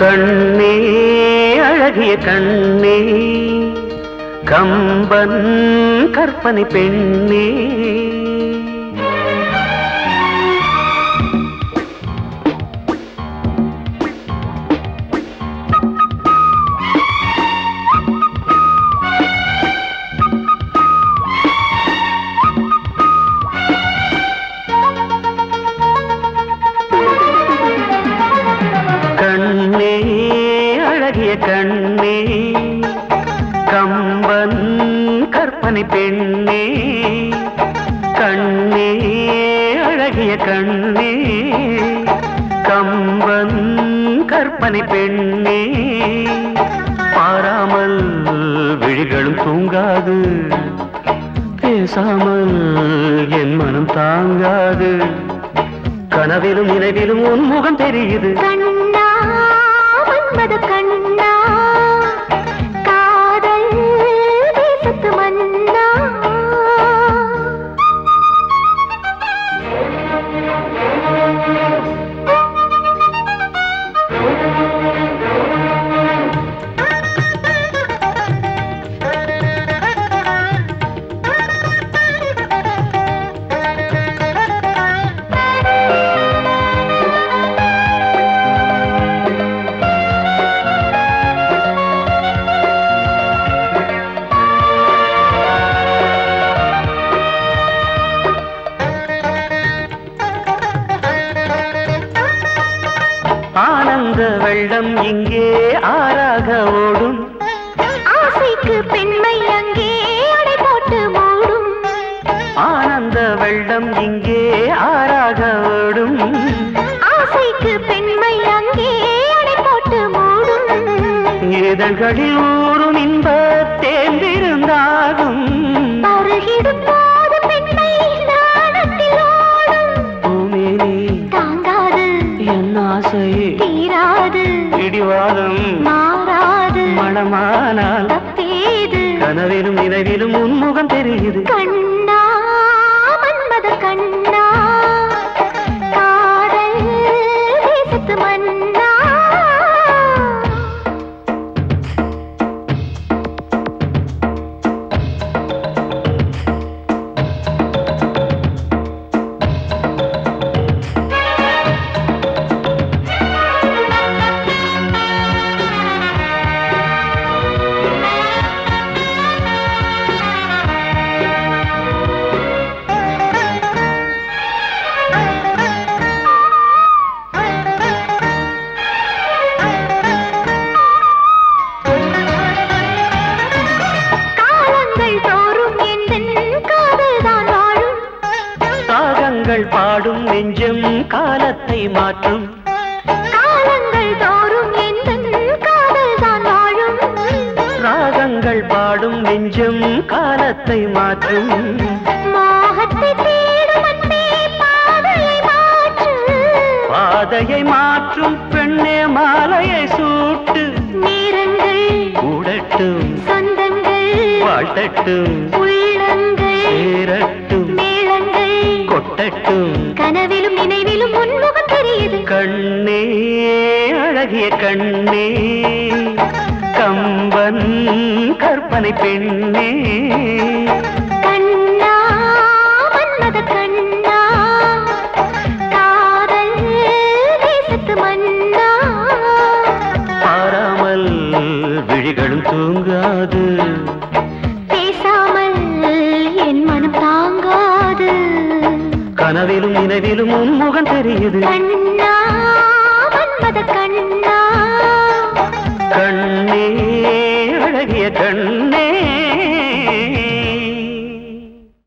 கண்ணே அழகிய கண்ணே கம்பன் கற்பனை பெண்ணே கண்ணே அழகிய கண்ணே கம்பன் கற்பனை பெண்ணே கண்ணே அழகிய கண்ணே கம்பன் கற்பனை பெண்ணே பாராமல் விழிகளும் தூங்காது பேசாமல் என் மனம் தாங்காது கனவிலும் நினைவிலும் உன் முகம் தெரியுது கண்ணா மன்மத கண்ணா காதல் தேசத்து மன்னா ஆனந்த வெள்ளம் இங்கே ஆறாக ஓடும் ஆசைக்கு பெண்மை அங்கே அடை போட்டு மூடும் ஆனந்த வெள்ளம் இங்கே ஆறாக ஓடும் ஆசைக்கு பெண்மை அங்கே அடை போட்டு மூடும் இதழ்களில் ஊறும் இன்ப தேர்ந்திருந்தாகும் பருகிடும் போது பெண்மை நாணத்தில் ஓடும் பூமினி தாங்காது என் ஆசை தீராது இடிவாதம் மாறாது மனமானால் தப்பேது கனவிலும் நினைவிலும் உன்முகம் தெரியுது கண்ணா மன்மத கண்ணா காதல் தேசத்து மன்னா காலங்கள் தோறும் எந்தன் காதல் தான் வாழும் ராகங்கள் பாடும் நெஞ்சம் காலத்தை மாற்றும் காலங்கள் தோறும் எந்தன் காதல் தான் வாழும் ராகங்கள் பாடும் நெஞ்சம் காலத்தை மாற்றும் மோகத்தை தேடும் அன்பே பாதையை மாற்று பாதையை மாற்றும் பெண்ணே மாலையை சூட்டு நேரங்கள் கூடட்டும் சொந்தங்கள் வாழ்த்தட்டும் உள்ளங்கள் சேரட்டும் மேளங்கள் கொட்டட்டும் கனவிலும் நினைவிலும் உன்முகம் தெரியுது கண்ணே அழகிய கண்ணே கம்பன் கற்பனை பெண்ணே கண்ணா மன்மத கண்ணா காதல் தேசத்து மன்னா பாராமல் விழிகளும் தூங்காது பேசாமல் என் மனம் தாங்காது கனவிலும் நினைவிலும் உன் முகம் தெரியுது கண்ணா மன்மத கண்ணா